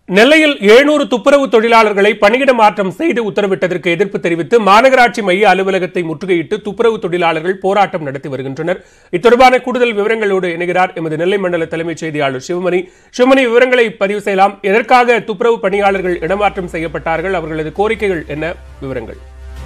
நெல்லையில் எழுநூறு துப்புரவு தொழிலாளர்களை பணியிட மாற்றம் செய்து உத்தரவிட்டதற்கு எதிர்ப்பு தெரிவித்து மாநகராட்சி மைய அலுவலகத்தை முற்றுகையிட்டு துப்புரவு தொழிலாளர்கள் போராட்டம் நடத்தி வருகின்றனர் இத்தொடர்பான கூடுதல் விவரங்களோடு இணைகிறார் எமது நெல்லை மண்டல தலைமைச் செய்தியாளர் சிவமணி சிவமணி விவரங்களை பதிவு செய்யலாம் எதற்காக துப்புரவு பணியாளர்கள் இடமாற்றம் செய்யப்பட்டார்கள் அவர்களது கோரிக்கைகள் என்ன விவரங்கள்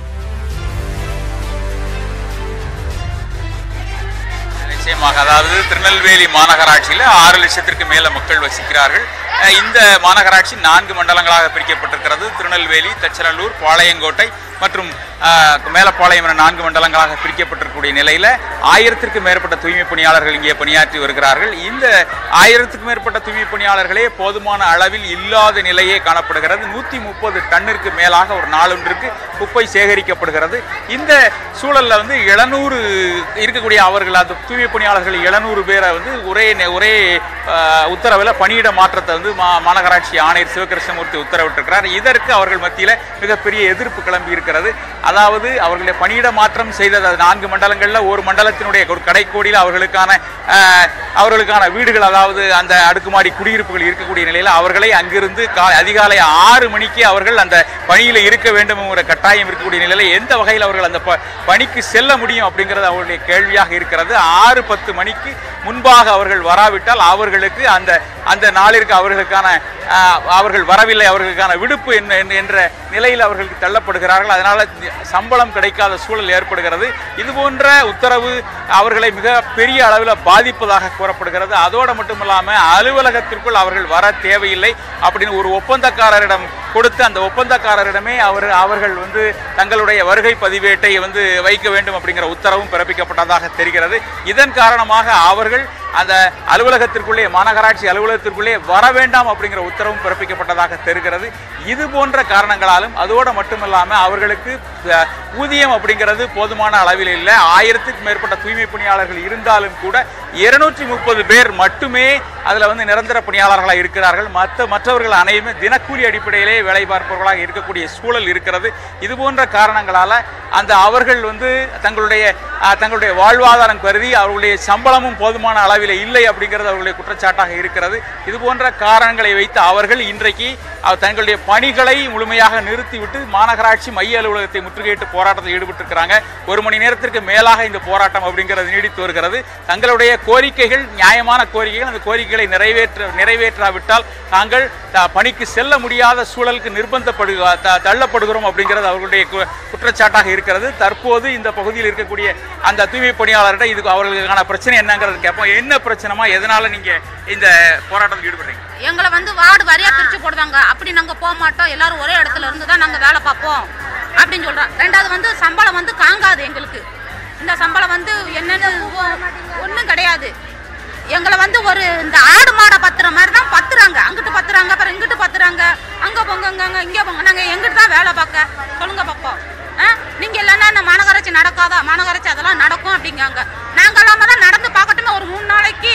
நிச்சயமாக அதாவது திருநெல்வேலி மாநகராட்சியில் ஆறு லட்சத்திற்கு மேல மக்கள் வசிக்கிறார்கள் அஹ் இந்த மாநகராட்சி நான்கு மண்டலங்களாக பிரிக்கப்பட்டிருக்கிறது திருநெல்வேலி தச்சநல்லூர் பாளையங்கோட்டை மற்றும் அஹ், மேலப்பாளையம் என நான்கு மண்டலங்களாக பிரிக்கப்பட்டிருக்கக்கூடிய நிலையில ஆயிரத்திற்கும் மேற்பட்ட தூய்மை பணியாளர்கள் இங்கே பணியாற்றி வருகிறார்கள் இந்த ஆயிரத்துக்கும் மேற்பட்ட தூய்மை பணியாளர்களே போதுமான அளவில் இல்லாத நிலையே காணப்படுகிறது நூத்தி முப்பது டன்னிற்கு மேலாக ஒரு நாளொன்றுக்கு குப்பை சேகரிக்கப்படுகிறது இந்த சூழல்ல வந்து எழுநூறு இருக்கக்கூடிய அவர்கள் அந்த தூய்மை பணியாளர்கள் எழுநூறு பேரை வந்து ஒரே நே- ஒரே அஹ், உத்தரவில் பணியிட மாற்றத்தை வந்து மா மாநகராட்சி ஆணையர் சிவகிருஷ்ணமூர்த்தி உத்தரவிட்டிருக்கிறார் இதற்கு அவர்கள் மத்தியில் மிகப்பெரிய எதிர்ப்பு கிளம்பி இருக்கிறது அதாவது அவர்களுடைய பணியிட மாற்றம் செய்தது அது நான்கு மண்டலங்களில் ஒரு மண்டலத்தினுடைய ஒரு கடைக்கோடியில் அவர்களுக்கான அஹ், அவர்களுக்கான வீடுகள் அதாவது அந்த அடுக்குமாடி குடியிருப்புகள் இருக்கக்கூடிய நிலையில் அவர்களை அங்கிருந்து கா அதிகாலை ஆறு மணிக்கு அவர்கள் அந்த பணியில் இருக்க வேண்டும் என்கிற கட்டாயம் இருக்கக்கூடிய நிலையில் எந்த வகையில் அவர்கள் அந்த ப- பணிக்கு செல்ல முடியும் அப்படிங்கிறது அவர்களுடைய கேள்வியாக இருக்கிறது ஆறு பத்து மணிக்கு முன்பாக அவர்கள் வராவிட்டால் அவர்களுக்கு அந்த அந்த நாளிற்கு அவர்களுக்கான ஆஹ், அவர்கள் வரவில்லை அவர்களுக்கான விடுப்பு என்ன என்ன- என்ற நிலையில் அவர்களுக்கு தள்ளப்படுகிறார்கள் அதனால சம்பளம் கிடைக்காத சூழல் ஏற்படுகிறது இது போன்ற உத்தரவு அவர்களை மிக பெரிய அளவில் பாதிப்பதாக கூறப்படுகிறது அதோடு மட்டும் இல்லாமல் அலுவலகத்திற்குள் அவர்கள் வர தேவையில்லை அப்படின்னு ஒரு ஒப்பந்தக்காரரிடம் கொடுத்து அந்த ஒப்பந்தக்காரரிடமே அவர் அவர்கள் வந்து தங்களுடைய வருகை பதிவேட்டை வந்து வைக்க வேண்டும் அப்படிங்கிற உத்தரவும் பிறப்பிக்கப்பட்டதாக தெரிகிறது இதன் காரணமாக அவர்கள் அந்த அலுவலகத்திற்குள்ளே மாநகராட்சி அலுவலகத்திற்குள்ளே வர வேண்டாம் அப்படிங்கிற உத்தரவும் பிறப்பிக்கப்பட்டதாக தெரிகிறது இது போன்ற காரணங்களாலும் அதோடு மட்டுமில்லாமல் அவர்களுக்கு அஹ், ஊதியம் அப்படிங்கிறது போதுமான அளவில் இல்லை ஆயிரத்துக்கும் மேற்பட்ட தூய்மை பணியாளர்கள் இருந்தாலும் கூட இருநூற்றி முப்பது பேர் மட்டுமே அதில் வந்து நிரந்தர பணியாளர்களாக இருக்கிறார்கள் மற்ற மற்றவர்கள் அனைவருமே தினக்கூலி அடிப்படையிலே வேலை பார்ப்பவர்களாக இருக்கக்கூடிய சூழல் இருக்கிறது இது போன்ற காரணங்களால் அந்த அவர்கள் வந்து தங்களுடைய அஹ், தங்களுடைய வாழ்வாதாரம் கருதி அவர்களுடைய சம்பளமும் போதுமான அளவில் இல்லை அப்படிங்கிறது அவர்களுடைய குற்றச்சாட்டாக இருக்கிறது இது போன்ற காரணங்களை வைத்து அவர்கள் இன்றைக்கு அஹ், தங்களுடைய பணிகளை முழுமையாக நிறுத்திவிட்டு மாநகராட்சி மைய அலுவலகத்தை முற்றுகையிட்டு போராட்டத்தில் ஈடுபட்டிருக்கிறாங்க ஒரு மணி நேரத்திற்கு மேலாக இந்த போராட்டம் அப்படிங்கிறது நீடித்து வருகிறது தங்களுடைய கோரிக்கைகள் நியாயமான கோரிக்கைகள் அந்த கோரிக்கைகளை நிறைவேற்ற நிறைவேற்றாவிட்டால் நாங்கள் த- பணிக்கு செல்ல முடியாத சூழலுக்கு நிர்பந்தப்படு த- தள்ளப்படுகிறோம் அப்படிங்கிறது அவர்களுடைய கு- குற்றச்சாட்டாக இருக்கிறது தற்போது இந்த பகுதியில் இருக்கக்கூடிய அந்த தூய்மை பணியாளர்கிட்ட இதுக்கு அவர்களுக்கான பிரச்சனை என்னங்கிறது கேட்போம் என்ன பிரச்சனைமா எதனால நீங்க இந்த போராட்டத்தில் ஈடுபடுறீங்க எங்களை வந்து வார்டு வாரியா பிரிச்சு போடுவாங்க அப்படி நாங்க போக மாட்டோம் எல்லாரும் ஒரே இடத்துல இருந்து தான் நாங்க வேலை பார்ப்போம் அப்படின்னு சொல்றோம் ரெண்டாவது வந்து சம்பளம் வந்து காங்காது எங்களுக்கு இந்த சம்பளம் வந்து என்னன்னு ஒன்றும் கிடையாது எங்களை வந்து ஒரு இந்த ஆடு மாடை பத்துற மாதிரி தான் பத்துறாங்க அங்கிட்டு பத்துறாங்க அப்புறம் இங்கிட்டு பத்துறாங்க அங்க போங்க அங்க அங்க இங்க போங்க நாங்க எங்கிட்டு தான் வேலை பார்க்க சொல்லுங்க பாப்போம் ஆ? நீங்க இல்லைன்னா இந்த மாநகராட்சி நடக்காதா மாநகராட்சி அதெல்லாம் நடக்கும் அப்படிங்காங்க நாங்க இல்லாம தான் நடந்து பார்க்கட்டுமே ஒரு மூணு நாளைக்கு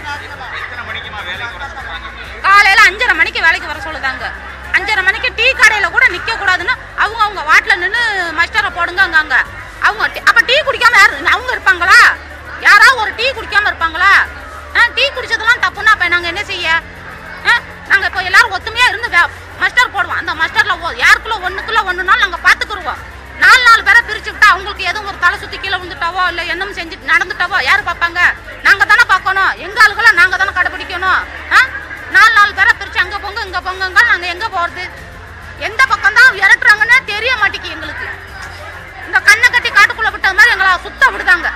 எத்தனை மணிக்குமா வேலைக்கு வர சொல்றாங்க காலையில அஞ்சரை மணிக்கு வேலைக்கு வர சொல்லுதாங்க அஞ்சரை மணிக்கு டீ கடையில கூட நிக்க கூடாதுன்னு அவங்க அவங்க வாட்டில நின்று மஸ்டரை போடுங்க அங்க அவங்க டீ- அப்ப டீ குடிக்காம யாரு அவங்க இருப்பாங்களா யாராவது ஒரு டீ குடிக்காம இருப்பாங்களா ஆ, டீ குடிச்சதெல்லாம் தப்புன்னா அப்ப நாங்க என்ன செய்ய ஆ, நாங்க இப்போ எல்லாரும் ஒத்துமையா இருந்து வே- மஸ்டர் போடுவோம் அந்த மஸ்டர்ல ஓ- யாருக்குள்ள ஒண்ணுக்குள்ள ஒண்ணுனாலும் நாங்க பாத்துக்குருவோம் நாலு நாலு பேரை பிரிச்சுக்கிட்டா அவங்களுக்கு எதுவும் ஒரு தலை சுத்தி கீழே விழுந்துட்டாவோ இல்ல என்னமோ செஞ்சு நடந்துட்டாவோ யாரு பார்ப்பாங்க நாங்க தானே பார்க்கணும் எங்க ஆளுகளை நாங்க தானே கடைபிடிக்கணும் ஆ? நாலு நாலு பேரை பிரிச்சு அங்க போங்க இங்க போங்க நாங்க எங்க போறது எந்த பக்கம் தான் விரட்டுறாங்கன்னே தெரிய மாட்டேங்குது எங்களுக்கு இந்த கண்ணை கட்டி காட்டுக்குள்ள விட்ட மாதிரி எங்களை சுத்த விடுதாங்க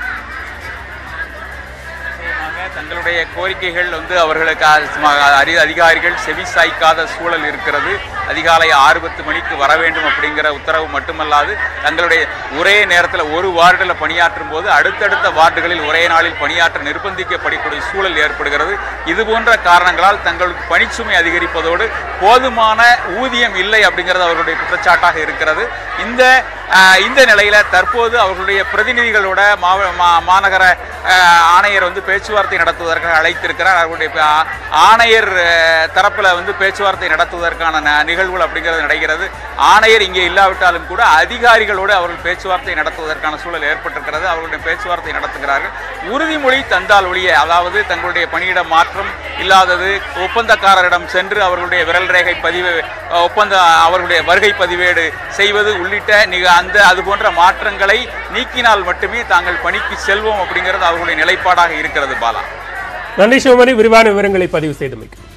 நிச்சயமாக தங்களுடைய கோரிக்கைகள் வந்து அவர்களுக்கு அ- சும- அரி அதிகாரிகள் செவி சாய்க்காத சூழல் இருக்கிறது அதிகாலை ஆறு பத்து மணிக்கு வர வேண்டும் அப்படிங்கிற உத்தரவு மட்டுமல்லாது தங்களுடைய ஒரே நேரத்தில் ஒரு வார்டில் பணியாற்றும் போது அடுத்தடுத்த வார்டுகளில் ஒரே நாளில் பணியாற்ற நிர்பந்திக்கப்படக்கூடிய சூழல் ஏற்படுகிறது இது போன்ற காரணங்களால் தங்களுக்கு பணிச்சுமை அதிகரிப்பதோடு போதுமான ஊதியம் இல்லை அப்படிங்கிறது அவர்களுடைய குற்றச்சாட்டாக இருக்கிறது இந்த ஆஹ் இந்த நிலையில தற்போது அவர்களுடைய பிரதிநிதிகளோட மாவ மா- மாநகர ஆஹ் ஆணையர் வந்து பேச்சுவார்த்தை நடத்துவதற்காக அழைத்திருக்கிறார் அவர்களுடைய ப- ஆ- ஆணையர் ஆஹ் தரப்புல வந்து பேச்சுவார்த்தை நடத்துவதற்கான ந- நிகழ்வுகள் அப்படிங்கிறது நடக்கிறது ஆணையர் இங்கே இல்லாவிட்டாலும் கூட அதிகாரிகளோடு அவர்கள் பேச்சுவார்த்தை நடத்துவதற்கான சூழல் ஏற்பட்டிருக்கிறது அவர்களுடைய பேச்சுவார்த்தை நடத்துகிறார்கள் உறுதிமொழி தந்தால் ஒழிய அதாவது தங்களுடைய பணியிட மாற்றம் இல்லாதது ஒப்பந்தக்காரரிடம் சென்று அவர்களுடைய விரல் ரேகை பதிவு அஹ், ஒப்பந்த அவர்களுடைய வருகை பதிவேடு செய்வது உள்ளிட்ட நிக அந்த அது போன்ற மாற்றங்களை நீக்கினால் மட்டுமே தாங்கள் பணிக்கு செல்வோம் அப்படிங்கிறது அவர்களுடைய நிலைப்பாடாக இருக்கிறது பாலா நன்றி சிவமணி விரிவான விவரங்களை பதிவு செய்தமைக்கு